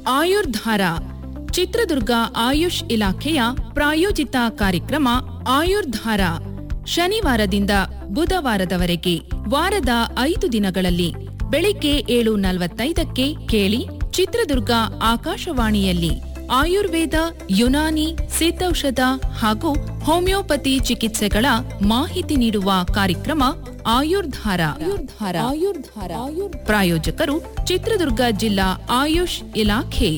ಆಯುರ್ಧಾರ ಚಿತ್ರದುರ್ಗ ಆಯುಷ್ ಇಲಾಖೆಯ ಪ್ರಾಯೋಜಿತ ಕಾರ್ಯಕ್ರಮ ಆಯುರ್ಧಾರ ಶನಿವಾರದಿಂದ ಬುಧವಾರದವರೆಗೆ ವಾರದ ಐದು ದಿನಗಳಲ್ಲಿ ಬೆಳಿಗ್ಗೆ ಏಳು ನಲವತ್ತೈದಕ್ಕೆ ಕೇಳಿ ಚಿತ್ರದುರ್ಗ ಆಕಾಶವಾಣಿಯಲ್ಲಿ ಆಯುರ್ವೇದ ಯುನಾನಿ ಸಿದ್ಧೌಷಧ ಹಾಗೂ ಹೋಮಿಯೋಪತಿ ಚಿಕಿತ್ಸೆಗಳ ಮಾಹಿತಿ ನೀಡುವ ಕಾರ್ಯಕ್ರಮ ಆಯುರ್ಧಾರ ಆಯುರ್ಧಾರ ಆಯುರ್ಧಾರ ಪ್ರಾಯೋಜಕರು ಚಿತ್ರದುರ್ಗ ಜಿಲ್ಲಾ ಆಯುಷ್ ಇಲಾಖೆ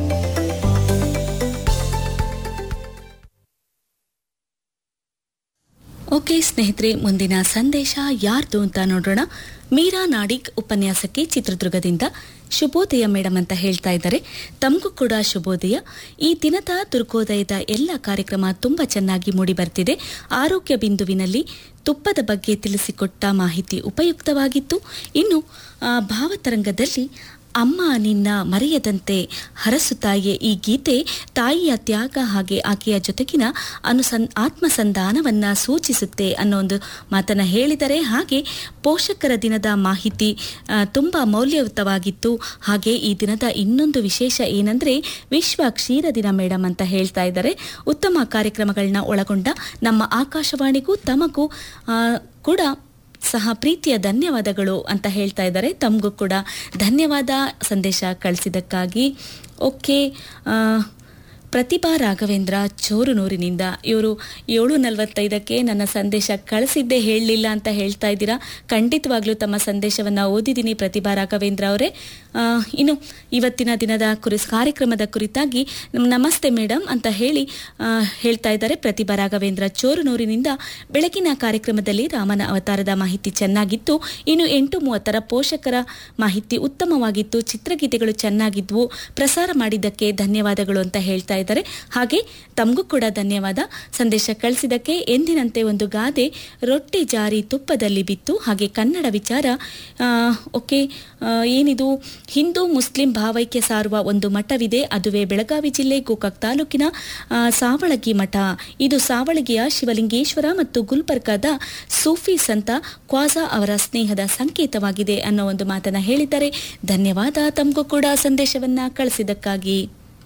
ಓಕೆ ಸ್ನೇಹಿತರೆ ಮುಂದಿನ ಸಂದೇಶ ಯಾರ್ದು ಅಂತ ನೋಡೋಣ ಮೀರಾ ನಾಡಿಗ್ ಉಪನ್ಯಾಸಕಿ ಚಿತ್ರದುರ್ಗದಿಂದ ಶುಭೋದಯ ಮೇಡಮ್ ಅಂತ ಹೇಳ್ತಾ ಇದ್ದಾರೆ ತಮಗೂ ಕೂಡ ಶುಭೋದಯ ಈ ದಿನದ ದುರ್ಗೋದಯದ ಎಲ್ಲ ಕಾರ್ಯಕ್ರಮ ತುಂಬ ಚೆನ್ನಾಗಿ ಮೂಡಿ ಬರ್ತಿದೆ ಆರೋಗ್ಯ ಬಿಂದುವಿನಲ್ಲಿ ತುಪ್ಪದ ಬಗ್ಗೆ ತಿಳಿಸಿಕೊಟ್ಟ ಮಾಹಿತಿ ಉಪಯುಕ್ತವಾಗಿತ್ತು ಇನ್ನು ಆ, ಭಾವತರಂಗದಲ್ಲಿ ಅಮ್ಮ ನಿನ್ನ ಮರೆಯದಂತೆ ಹರಸುತ್ತಾಯೆ ಈ ಗೀತೆ ತಾಯಿಯ ತ್ಯಾಗ ಹಾಗೆ ಆಕೆಯ ಜೊತೆಗಿನ ಅನುಸನ್ ಆತ್ಮಸಂಧಾನವನ್ನ ಸೂಚಿಸುತ್ತೆ ಅನ್ನೋ ಒಂದು ಮಾತನ್ನ ಹೇಳಿದರೆ ಹಾಗೆ ಪೋಷಕರ ದಿನದ ಮಾಹಿತಿ ಆ, ತುಂಬಾ ಮೌಲ್ಯಯುತವಾಗಿತ್ತು ಹಾಗೆ ಈ ದಿನದ ಇನ್ನೊಂದು ವಿಶೇಷ ಏನಂದ್ರೆ ವಿಶ್ವ ಕ್ಷೀರ ದಿನ ಮೇಡಮ್ ಅಂತ ಹೇಳ್ತಾ ಇದ್ದಾರೆ ಉತ್ತಮ ಕಾರ್ಯಕ್ರಮಗಳನ್ನ ಒಳಗೊಂಡ ನಮ್ಮ ಆಕಾಶವಾಣಿಗೂ ತಮಗೂ ಆ, ಕೂಡ ಸಹ ಪ್ರೀತಿಯ ಧನ್ಯವಾದಗಳು ಅಂತ ಹೇಳ್ತಾ ಇದ್ದಾರೆ ತಮಗೂ ಕೂಡ ಧನ್ಯವಾದ ಸಂದೇಶ ಕಳಿಸಿದ್ದಕ್ಕಾಗಿ ಓಕೆ ಆ, ಪ್ರತಿಭಾ ರಾಘವೇಂದ್ರ ಚೋರುನೂರಿನಿಂದ ಇವರು ಏಳು ನಲವತ್ತೈದಕ್ಕೆ ನನ್ನ ಸಂದೇಶ ಕಳಿಸಿದ್ದೇ ಹೇಳಲಿಲ್ಲ ಅಂತ ಹೇಳ್ತಾ ಇದ್ದೀರಾ ಖಂಡಿತವಾಗ್ಲೂ ತಮ್ಮ ಸಂದೇಶವನ್ನು ಓದಿದ್ದೀನಿ ಪ್ರತಿಭಾ ರಾಘವೇಂದ್ರ ಅವರೇ ಆ, ಇನ್ನು ಇವತ್ತಿನ ದಿನದ ಕುರಿಸ್ ಕಾರ್ಯಕ್ರಮದ ಕುರಿತಾಗಿ ನಮ್- ನಮಸ್ತೆ ಮೇಡಮ್ ಅಂತ ಹೇಳಿ ಆ, ಹೇಳ್ತಾ ಇದ್ದಾರೆ ಪ್ರತಿಭಾ ರಾಘವೇಂದ್ರ ಚೋರುನೂರಿನಿಂದ ಬೆಳಗಿನ ಕಾರ್ಯಕ್ರಮದಲ್ಲಿ ರಾಮನ ಅವತಾರದ ಮಾಹಿತಿ ಚೆನ್ನಾಗಿತ್ತು ಇನ್ನು ಎಂಟು ಮೂವತ್ತರ ಪೋಷಕರ ಮಾಹಿತಿ ಉತ್ತಮವಾಗಿತ್ತು ಚಿತ್ರಗೀತೆಗಳು ಚೆನ್ನಾಗಿದ್ವು ಪ್ರಸಾರ ಮಾಡಿದ್ದಕ್ಕೆ ಧನ್ಯವಾದಗಳು ಅಂತ ಹೇಳ್ತಾ ಇದ್ದಾರೆ ಹಾಗೆ ತಮಗೂ ಕೂಡ ಧನ್ಯವಾದ ಸಂದೇಶ ಕಳಿಸಿದ್ದಕ್ಕೆ ಎಂದಿನಂತೆ ಒಂದು ಗಾದೆ ರೊಟ್ಟಿ ಜಾರಿ ತುಪ್ಪದಲ್ಲಿ ಬಿತ್ತು ಹಾಗೆ ಕನ್ನಡ ವಿಚಾರ ಆ, ಓಕೆ ಆ, ಏನಿದು ಹಿಂದೂ ಮುಸ್ಲಿಂ ಭಾವೈಕ್ಯ ಸಾರುವ ಒಂದು ಮಠವಿದೆ ಅದುವೇ ಬೆಳಗಾವಿ ಜಿಲ್ಲೆ ಗೋಕಾಕ್ ತಾಲೂಕಿನ ಆ, ಸಾವಳಗಿ ಮಠ ಇದು ಸಾವಳಗಿಯ ಶಿವಲಿಂಗೇಶ್ವರ ಮತ್ತು ಗುಲ್ಬರ್ಗಾದ ಸೂಫಿ ಸಂತ ಕ್ವಾಜಾ ಅವರ ಸ್ನೇಹದ ಸಂಕೇತವಾಗಿದೆ ಅನ್ನೋ ಒಂದು ಮಾತನ್ನ ಹೇಳಿದ್ದಾರೆ ಧನ್ಯವಾದ ತಮಗೂ ಕೂಡ ಸಂದೇಶವನ್ನ ಕಳಿಸಿದ್ದಕ್ಕಾಗಿ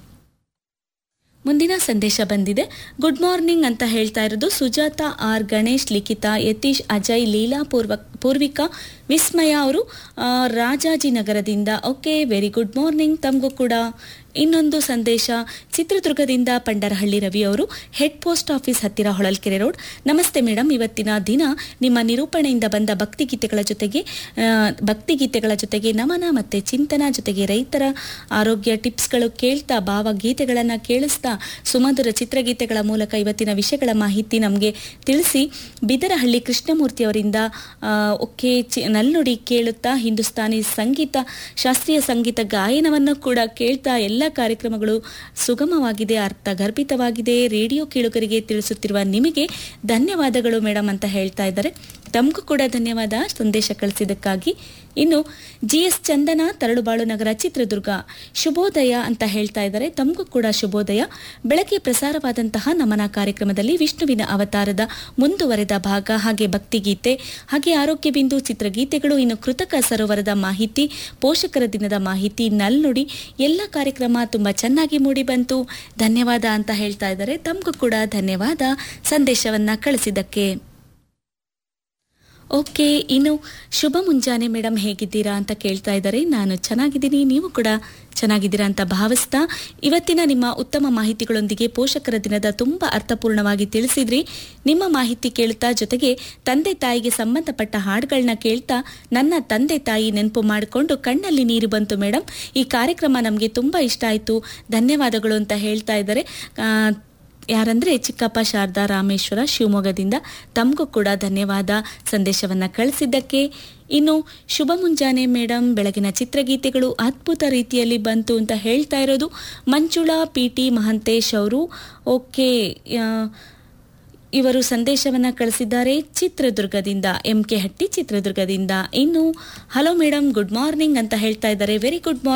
ಮುಂದಿನ ಸಂದೇಶ ಬಂದಿದೆ ಗುಡ್ ಮಾರ್ನಿಂಗ್ ಅಂತ ಹೇಳ್ತಾ ಇರೋದು ಸುಜಾತ ಆರ್ ಗಣೇಶ್ ಲಿಖಿತಾ ಯತೀಶ್ ಅಜಯ್ ಲೀಲಾ ಪೂರ್ವ ಪೂರ್ವಿಕಾ ವಿಸ್ಮಯ ಅವರು ಆ, ರಾಜಾಜಿನಗರದಿಂದ ಓಕೆ ವೆರಿ ಗುಡ್ ಮಾರ್ನಿಂಗ್ ತಮಗೂ ಕೂಡ ಇನ್ನೊಂದು ಸಂದೇಶ ಚಿತ್ರದುರ್ಗದಿಂದ ಪಂಡರಹಳ್ಳಿ ರವಿ ಅವರು ಹೆಡ್ ಪೋಸ್ಟ್ ಆಫೀಸ್ ಹತ್ತಿರ ಹೊಳಲ್ಕೆರೆ ರೋಡ್ ನಮಸ್ತೆ ಮೇಡಮ್ ಇವತ್ತಿನ ದಿನ ನಿಮ್ಮ ನಿರೂಪಣೆಯಿಂದ ಬಂದ ಭಕ್ತಿಗೀತೆಗಳ ಜೊತೆಗೆ ಆ, ಭಕ್ತಿಗೀತೆಗಳ ಜೊತೆಗೆ ನಮನ ಮತ್ತೆ ಚಿಂತನ ಜೊತೆಗೆ ರೈತರ ಆರೋಗ್ಯ ಟಿಪ್ಸ್ಗಳು ಕೇಳ್ತಾ ಭಾವಗೀತೆಗಳನ್ನು ಕೇಳಿಸ್ತಾ ಸುಮಧುರ ಚಿತ್ರಗೀತೆಗಳ ಮೂಲಕ ಇವತ್ತಿನ ವಿಷಯಗಳ ಮಾಹಿತಿ ನಮಗೆ ತಿಳಿಸಿ ಬಿದರಹಳ್ಳಿ ಕೃಷ್ಣಮೂರ್ತಿ ಅವರಿಂದ ಆ, ಓಕೆ ಚಿ- ನಲ್ನುಡಿ ಕೇಳುತ್ತಾ ಹಿಂದೂಸ್ತಾನಿ ಸಂಗೀತ ಶಾಸ್ತ್ರೀಯ ಸಂಗೀತ ಗಾಯನವನ್ನು ಕೂಡ ಕೇಳ್ತಾ ಎಲ್ಲ ಕಾರ್ಯಕ್ರಮಗಳು ಸುಗಮವಾಗಿದೆ ಅರ್ಥಗರ್ಭಿತವಾಗಿದೆ ರೇಡಿಯೋ ಕೇಳುಗರಿಗೆ ತಿಳಿಸುತ್ತಿರುವ ನಿಮಗೆ ಧನ್ಯವಾದಗಳು ಮೇಡಮ್ ಅಂತ ಹೇಳ್ತಾ ಇದ್ದಾರೆ ತಮಗೂ ಕೂಡ ಧನ್ಯವಾದ ಸಂದೇಶ ಕಳಿಸಿದ್ದಕ್ಕಾಗಿ ಇನ್ನು ಜಿ ಎಸ್ ಚಂದನ ತರಳುಬಾಳು ನಗರ ಚಿತ್ರದುರ್ಗ ಶುಭೋದಯ ಅಂತ ಹೇಳ್ತಾ ಇದ್ದಾರೆ ತಮಗೂ ಕೂಡ ಶುಭೋದಯ ಬೆಳಗ್ಗೆ ಪ್ರಸಾರವಾದಂತಹ ನಮನ ಕಾರ್ಯಕ್ರಮದಲ್ಲಿ ವಿಷ್ಣುವಿನ ಅವತಾರದ ಮುಂದುವರೆದ ಭಾಗ ಹಾಗೆ ಭಕ್ತಿಗೀತೆ ಹಾಗೆ ಆರೋಗ್ಯ ಬಿಂದು ಚಿತ್ರಗೀತೆಗಳು ಇನ್ನು ಕೃತಕ ಸರೋವರದ ಮಾಹಿತಿ ಪೋಷಕರ ದಿನದ ಮಾಹಿತಿ ನಲ್ನುಡಿ ಎಲ್ಲ ಕಾರ್ಯಕ್ರಮ ತುಂಬಾ ಚೆನ್ನಾಗಿ ಮೂಡಿ ಬಂತು ಧನ್ಯವಾದ ಅಂತ ಹೇಳ್ತಾ ಇದ್ದಾರೆ ತಮಗೂ ಕೂಡ ಧನ್ಯವಾದ ಸಂದೇಶವನ್ನ ಕಳಿಸಿದ್ದಕ್ಕೆ ಓಕೆ ಇನ್ನು ಶುಭ ಮುಂಜಾನೆ ಮೇಡಮ್ ಹೇಗಿದ್ದೀರಾ ಅಂತ ಕೇಳ್ತಾ ಇದ್ದಾರೆ ನಾನು ಚೆನ್ನಾಗಿದ್ದೀನಿ ನೀವು ಕೂಡ ಚೆನ್ನಾಗಿದ್ದೀರಾ ಅಂತ ಭಾವಿಸ್ತಾ ಇವತ್ತಿನ ನಿಮ್ಮ ಉತ್ತಮ ಮಾಹಿತಿಗಳೊಂದಿಗೆ ಪೋಷಕರ ದಿನದ ತುಂಬ ಅರ್ಥಪೂರ್ಣವಾಗಿ ತಿಳಿಸಿದ್ರಿ ನಿಮ್ಮ ಮಾಹಿತಿ ಕೇಳ್ತಾ ಜೊತೆಗೆ ತಂದೆ ತಾಯಿಗೆ ಸಂಬಂಧಪಟ್ಟ ಹಾಡುಗಳನ್ನ ಕೇಳ್ತಾ ನನ್ನ ತಂದೆ ತಾಯಿ ನೆನಪು ಮಾಡಿಕೊಂಡು ಕಣ್ಣಲ್ಲಿ ನೀರು ಬಂತು ಮೇಡಮ್ ಈ ಕಾರ್ಯಕ್ರಮ ನಮಗೆ ತುಂಬ ಇಷ್ಟ ಆಯಿತು ಧನ್ಯವಾದಗಳು ಅಂತ ಹೇಳ್ತಾ ಇದ್ದಾರೆ ಆ, ಯಾರಂದ್ರೆ ಚಿಕ್ಕಪ್ಪ ಶಾರದಾ ರಾಮೇಶ್ವರ ಶಿವಮೊಗ್ಗದಿಂದ ತಮಗೂ ಕೂಡ ಧನ್ಯವಾದ ಸಂದೇಶವನ್ನ ಕಳಿಸಿದ್ದಕ್ಕೆ ಇನ್ನು ಶುಭ ಮುಂಜಾನೆ ಮೇಡಮ್ ಬೆಳಗಿನ ಚಿತ್ರಗೀತೆಗಳು ಅದ್ಭುತ ರೀತಿಯಲ್ಲಿ ಬಂತು ಅಂತ ಹೇಳ್ತಾ ಇರೋದು ಮಂಜುಳಾ ಪಿ ಟಿ ಮಹಂತೇಶ್ ಅವರು ಓಕೆ ಆ, ಇವರು ಸಂದೇಶವನ್ನ ಕಳಿಸಿದ್ದಾರೆ ಚಿತ್ರದುರ್ಗದಿಂದ ಎಂ ಕೆ ಹಟ್ಟಿ ಚಿತ್ರದುರ್ಗದಿಂದ ಇನ್ನು ಹಲೋ ಮೇಡಮ್ ಗುಡ್ ಮಾರ್ನಿಂಗ್ ಅಂತ ಹೇಳ್ತಾ ಇದ್ದಾರೆ ವೆರಿ ಗುಡ್ ಮಾರ್ನಿಂಗ್